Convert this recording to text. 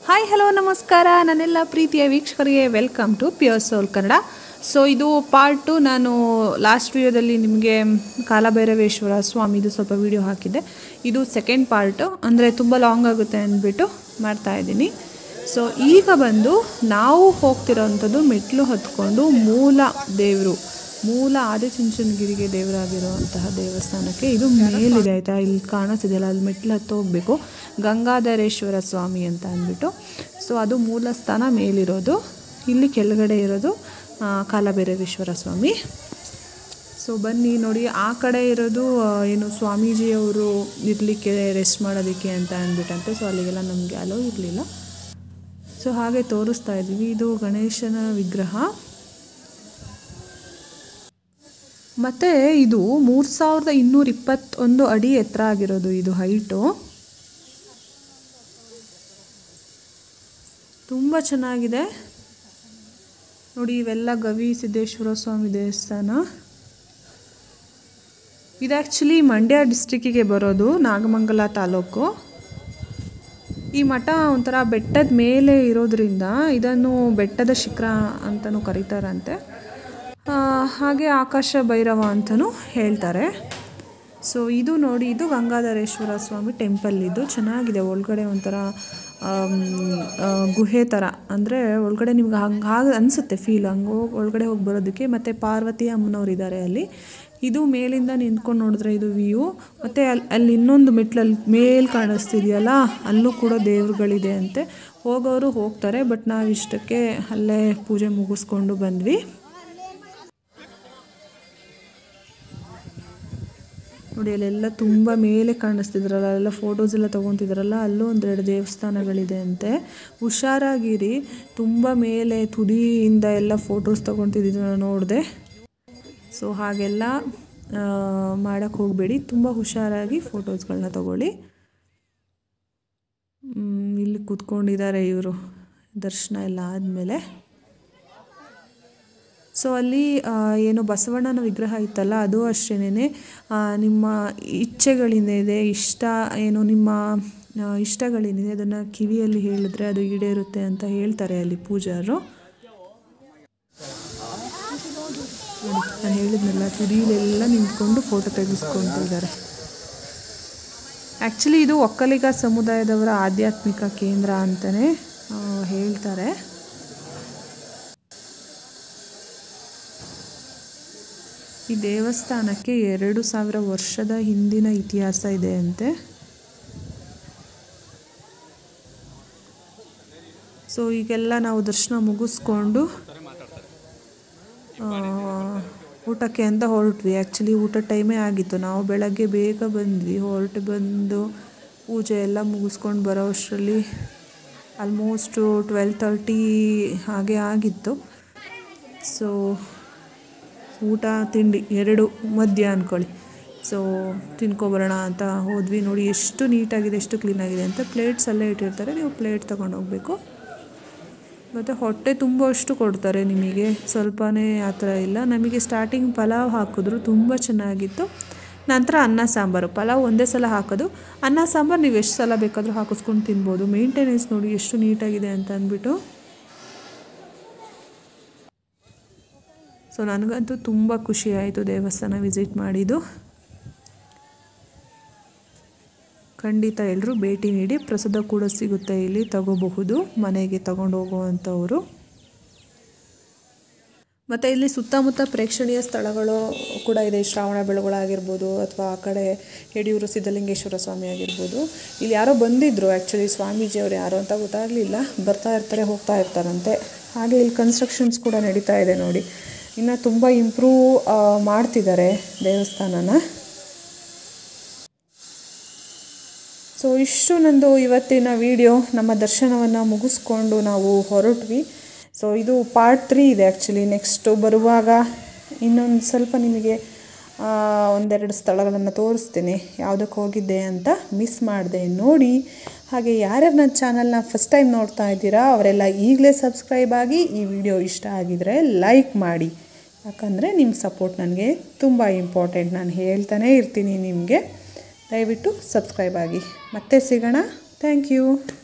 hi hello ನಮಸ್ಕಾರ ನನ್ನೆಲ್ಲ ಪ್ರೀತಿಯ ವೀಕ್ಷಕರಿಗೆ welcome to pure soul Kannada so ಇದು ಪಾರ್ಟ್ ಟು ನಾನು ಲಾಸ್ಟ್ ವಿಡಿಯೋದಲ್ಲಿ ನಿಮಗೆ ಕಾಲಭೈರವೇಶ್ವರ ಸ್ವಾಮಿದು ಸ್ವಲ್ಪ ವಿಡಿಯೋ ಹಾಕಿದ್ದೆ ಇದು ಸೆಕೆಂಡ್ ಪಾರ್ಟು ಅಂದರೆ ತುಂಬ ಲಾಂಗ್ ಆಗುತ್ತೆ ಅಂದ್ಬಿಟ್ಟು ಮಾಡ್ತಾ ಇದ್ದೀನಿ ಸೊ ಈಗ ಬಂದು ನಾವು ಹೋಗ್ತಿರೋವಂಥದ್ದು ಮೆಟ್ಲು ಹತ್ಕೊಂಡು ಮೂಲ ದೇವರು ಮೂಲ ಆದಿಚುಂಚನಗಿರಿಗೆ ದೇವರಾಗಿರುವಂತಹ ದೇವಸ್ಥಾನಕ್ಕೆ ಇದು ಮೇಲಿದೆ ಆಯಿತಾ ಇಲ್ಲಿ ಕಾಣಿಸ್ತಿದೆಯಲ್ಲ ಅಲ್ಲಿ ಮೆಟ್ಲು ಹತ್ತು ಹೋಗಬೇಕು ಗಂಗಾಧರೇಶ್ವರ ಸ್ವಾಮಿ ಅಂತ ಅಂದ್ಬಿಟ್ಟು ಸೊ ಅದು ಮೂಲ ಸ್ಥಾನ ಮೇಲಿರೋದು ಇಲ್ಲಿ ಕೆಳಗಡೆ ಇರೋದು ಆ, ಕಾಲಭೈರವೇಶ್ವರ ಸ್ವಾಮಿ ಸೊ ಬನ್ನಿ ನೋಡಿ ಆ ಕಡೆ ಇರೋದು ಆ, ಏನು ಸ್ವಾಮೀಜಿಯವರು ಇರಲಿಕ್ಕೆ ರೆಸ್ಟ್ ಮಾಡೋದಕ್ಕೆ ಅಂತ ಅಂದ್ಬಿಟ್ಟಂತೆ ಸೊ ಅಲ್ಲಿಗೆಲ್ಲ ನಮಗೆ ಅಲೋ ಇರಲಿಲ್ಲ ಸೊ ಹಾಗೆ ತೋರಿಸ್ತಾ ಇದ್ದೀವಿ ಇದು ಗಣೇಶನ ವಿಗ್ರಹ ಮತ್ತು ಇದು ಮೂರು ಸಾವಿರದ ಇನ್ನೂರ ಇಪ್ಪತ್ತೊಂದು ಅಡಿ ಎತ್ತರ ಆಗಿರೋದು ಇದು ಹೈಟು ತುಂಬ ಚೆನ್ನಾಗಿದೆ ನೋಡಿ ಇವೆಲ್ಲ ಗವಿ ಸಿದ್ದೇಶ್ವರ ಸ್ವಾಮಿ ದೇವಸ್ಥಾನ ಇದು ಆ್ಯಕ್ಚುಲಿ ಮಂಡ್ಯ ಡಿಸ್ಟಿಕ್ಕಿಗೆ ಬರೋದು ನಾಗಮಂಗಲ ತಾಲೂಕು ಈ ಮಠ ಒಂಥರ ಬೆಟ್ಟದ ಮೇಲೆ ಇರೋದ್ರಿಂದ ಇದನ್ನು ಬೆಟ್ಟದ ಶಿಖರ ಅಂತಲೂ ಕರೀತಾರಂತೆ ಆ, ಹಾಗೆ ಆಕಾಶ ಭೈರವ ಅಂತಲೂ ಹೇಳ್ತಾರೆ ಸೊ ಇದು ನೋಡಿ ಇದು ಗಂಗಾಧರೇಶ್ವರ ಸ್ವಾಮಿ ಟೆಂಪಲ್ ಇದು ಚೆನ್ನಾಗಿದೆ ಒಳಗಡೆ ಒಂಥರ ಆಮ್, ಆ, ಗುಹೆ ಥರ ಅಂದರೆ ಒಳಗಡೆ ನಿಮ್ಗೆ ಹಂಗೆ ಹಾಗೆ ಅನಿಸುತ್ತೆ ಫೀಲ್ ಹಂಗೆ ಹೋಗಿ ಒಳಗಡೆ ಹೋಗಿ ಬರೋದಕ್ಕೆ ಮತ್ತು ಪಾರ್ವತಿ ಅಮ್ಮನವ್ರು ಇದ್ದಾರೆ ಅಲ್ಲಿ ಇದು ಮೇಲಿಂದ ನಿಂತ್ಕೊಂಡು ನೋಡಿದ್ರೆ ಇದು ವ್ಯೂ ಮತ್ತು ಅಲ್ಲಿ ಅಲ್ಲಿ ಇನ್ನೊಂದು ಮೆಟ್ಲಲ್ಲಿ ಮೇಲ್ ಕಾಣಿಸ್ತಿದೆಯಲ್ಲ ಅಲ್ಲೂ ಕೂಡ ದೇವ್ರುಗಳಿದೆ ಅಂತೆ ಹೋಗೋರು ಹೋಗ್ತಾರೆ ಬಟ್ ನಾವು ಇಷ್ಟಕ್ಕೆ ಅಲ್ಲೇ ಪೂಜೆ ಮುಗಿಸ್ಕೊಂಡು ಬಂದ್ವಿ ನೋಡಿ ಅಲ್ಲೆಲ್ಲ ತುಂಬ ಮೇಲೆ ಕಾಣಿಸ್ತಿದ್ರಲ್ಲ ಅಲ್ಲೆಲ್ಲ ಫೋಟೋಸ್ ಎಲ್ಲ ತೊಗೊತಿದ್ರಲ್ಲ ಅಲ್ಲೂ ಒಂದೆರಡು ದೇವಸ್ಥಾನಗಳಿದೆ ಅಂತೆ ಹುಷಾರಾಗಿರಿ ತುಂಬ ಮೇಲೆ ತುದಿಯಿಂದ ಎಲ್ಲ ಫೋಟೋಸ್ ತೊಗೊತಿದ್ದು ನಾನು ನೋಡಿದೆ ಸೊ ಹಾಗೆಲ್ಲ ಮಾಡೋಕ್ಕೆ ಹೋಗಬೇಡಿ ತುಂಬ ಹುಷಾರಾಗಿ ಫೋಟೋಸ್ಗಳನ್ನ ತಗೊಳ್ಳಿ ಮ್, ಇಲ್ಲಿ ಕೂತ್ಕೊಂಡಿದ್ದಾರೆ ಇವರು ದರ್ಶನ ಎಲ್ಲ ಆದಮೇಲೆ ಸೊ ಅಲ್ಲಿ ಆ, ಏನು ಬಸವಣ್ಣನ ವಿಗ್ರಹ ಇತ್ತಲ್ಲ ಅದು ಅಷ್ಟೇನೆ ನಿಮ್ಮ ಇಚ್ಛೆಗಳಿದೆ ಇಷ್ಟ ಏನು ನಿಮ್ಮ ಆ, ಇಷ್ಟಗಳೇನಿದೆ ಅದನ್ನು ಕಿವಿಯಲ್ಲಿ ಹೇಳಿದ್ರೆ ಅದು ಈಡೇರುತ್ತೆ ಅಂತ ಹೇಳ್ತಾರೆ ಅಲ್ಲಿ ಪೂಜಾರು ನೋಡಿ ನಾನು ಹೇಳಿದ್ನಲ್ಲ ತುದಿಲೆಲ್ಲ ನಿಂತ್ಕೊಂಡು ಫೋಟೋ ತೆಗೆಸ್ಕೊತಿದ್ದಾರೆ ಆ್ಯಕ್ಚುಲಿ ಇದು ಒಕ್ಕಲಿಗ ಸಮುದಾಯದವರ ಆಧ್ಯಾತ್ಮಿಕ ಕೇಂದ್ರ ಅಂತಲೇ ಆ, ಹೇಳ್ತಾರೆ ಈ ದೇವಸ್ಥಾನಕ್ಕೆ ಎರಡು ಸಾವಿರ ವರ್ಷದ ಹಿಂದಿನ ಇತಿಹಾಸ ಇದೆ ಅಂತೆ ಸೊ ಈಗೆಲ್ಲ ನಾವು ದರ್ಶನ ಮುಗಿಸ್ಕೊಂಡು ಆ, ಊಟಕ್ಕೆ ಅಂತ ಹೊರಟ್ವಿ ಆ್ಯಕ್ಚುಲಿ ಊಟ ಟೈಮೇ ಆಗಿತ್ತು ನಾವು ಬೆಳಗ್ಗೆ ಬೇಗ ಬಂದ್ವಿ ಹೊರಟು ಬಂದು ಪೂಜೆ ಎಲ್ಲ ಮುಗಿಸ್ಕೊಂಡು ಬರೋ ಅಷ್ಟರಲ್ಲಿ ಆಲ್ಮೋಸ್ಟು ಟ್ವೆಲ್ ತರ್ಟಿ ಹಾಗೆ ಆಗಿತ್ತು ಸೊ ಊಟ ತಿಂಡಿ ಎರಡು ಮಧ್ಯ ಅಂದ್ಕೊಳ್ಳಿ ಸೊ ತಿನ್ಕೊಬರೋಣ ಅಂತ ಹೋದ್ವಿ ನೋಡಿ ಎಷ್ಟು ನೀಟಾಗಿದೆ ಎಷ್ಟು ಕ್ಲೀನಾಗಿದೆ ಅಂತ ಪ್ಲೇಟ್ಸ್ ಅಲ್ಲೇ ಇಟ್ಟಿರ್ತಾರೆ ನೀವು ಪ್ಲೇಟ್ ತಗೊಂಡು ಹೋಗಬೇಕು ಮತ್ತು ಹೊಟ್ಟೆ ತುಂಬುವಷ್ಟು ಕೊಡ್ತಾರೆ ನಿಮಗೆ ಸ್ವಲ್ಪನೇ ಆ ಥರ ಇಲ್ಲ ನಮಗೆ ಸ್ಟಾರ್ಟಿಂಗ್ ಪಲಾವ್ ಹಾಕಿದ್ರು ತುಂಬ ಚೆನ್ನಾಗಿತ್ತು ನಂತರ ಅನ್ನ ಸಾಂಬಾರು ಪಲಾವ್ ಒಂದೇ ಸಲ ಹಾಕೋದು ಅನ್ನ ಸಾಂಬಾರು ನೀವು ಎಷ್ಟು ಸಲ ಬೇಕಾದರೂ ಹಾಕಿಸ್ಕೊಂಡು ತಿನ್ಬೋದು ಮೇಂಟೆನೆನ್ಸ್ ನೋಡಿ ಎಷ್ಟು ನೀಟಾಗಿದೆ ಅಂತ ಅಂದ್ಬಿಟ್ಟು ಸೊ ನನಗಂತೂ ತುಂಬ ಖುಷಿ ಆಯಿತು ದೇವಸ್ಥಾನ ವಿಸಿಟ್ ಮಾಡಿದ್ದು ಖಂಡಿತ ಎಲ್ಲರೂ ಭೇಟಿ ನೀಡಿ ಪ್ರಸಾದ ಕೂಡ ಸಿಗುತ್ತೆ ಇಲ್ಲಿ ತಗೋಬಹುದು ಮನೆಗೆ ತಗೊಂಡು ಹೋಗುವಂಥವ್ರು ಮತ್ತು ಇಲ್ಲಿ ಸುತ್ತಮುತ್ತ ಪ್ರೇಕ್ಷಣೀಯ ಸ್ಥಳಗಳು ಕೂಡ ಇದೆ ಶ್ರಾವಣ ಬೆಳಗೊಳಾಗಿರ್ಬೋದು ಅಥವಾ ಆ ಕಡೆ ಯಡಿಯೂರು ಸಿದ್ಧಲಿಂಗೇಶ್ವರ ಸ್ವಾಮಿ ಆಗಿರ್ಬೋದು ಇಲ್ಲಿ ಯಾರೋ ಬಂದಿದ್ದರು ಆ್ಯಕ್ಚುಲಿ ಸ್ವಾಮೀಜಿಯವರು ಯಾರು ಅಂತ ಗೊತ್ತಾಗಲಿಲ್ಲ ಬರ್ತಾ ಇರ್ತಾರೆ ಹೋಗ್ತಾ ಇರ್ತಾರಂತೆ ಹಾಗೆ ಇಲ್ಲಿ ಕನ್ಸ್ಟ್ರಕ್ಷನ್ಸ್ ಕೂಡ ನಡೀತಾ ಇದೆ ನೋಡಿ ಇನ್ನು ತುಂಬ ಇಂಪ್ರೂವ್ ಮಾಡ್ತಿದ್ದಾರೆ ದೇವಸ್ಥಾನನ ಸೊ ಇಷ್ಟು ನಂದು ಇವತ್ತಿನ ವಿಡಿಯೋ ನಮ್ಮ ದರ್ಶನವನ್ನು ಮುಗಿಸ್ಕೊಂಡು ನಾವು ಹೊರಟ್ವಿ ಸೊ ಇದು ಪಾರ್ಟ್ ತ್ರೀ ಇದೆ ಆ್ಯಕ್ಚುಲಿ ನೆಕ್ಸ್ಟು ಬರುವಾಗ ಇನ್ನೊಂದು ಸ್ವಲ್ಪ ನಿಮಗೆ ಆ, ಒಂದೆರಡು ಸ್ಥಳಗಳನ್ನು ತೋರಿಸ್ತೀನಿ ಯಾವುದಕ್ಕೆ ಹೋಗಿದ್ದೆ ಅಂತ ಮಿಸ್ ಮಾಡಿದೆ ನೋಡಿ ಹಾಗೆ ಯಾರ್ಯಾರು ನನ್ನ ಚಾನಲ್ನ ಫಸ್ಟ್ ಟೈಮ್ ನೋಡ್ತಾ ಇದ್ದೀರಾ ಅವರೆಲ್ಲ ಈಗಲೇ ಸಬ್ಸ್ಕ್ರೈಬ್ ಆಗಿ ಈ ವಿಡಿಯೋ ಇಷ್ಟ ಆಗಿದರೆ ಲೈಕ್ ಮಾಡಿ ಯಾಕಂದರೆ ನಿಮ್ಮ ಸಪೋರ್ಟ್ ನನಗೆ ತುಂಬ ಇಂಪಾರ್ಟೆಂಟ್ ನಾನು ಹೇಳ್ತಾನೇ ಇರ್ತೀನಿ ನಿಮಗೆ ದಯವಿಟ್ಟು ಸಬ್ಸ್ಕ್ರೈಬ್ ಆಗಿ ಮತ್ತೆ ಸಿಗೋಣ ಥ್ಯಾಂಕ್ ಯು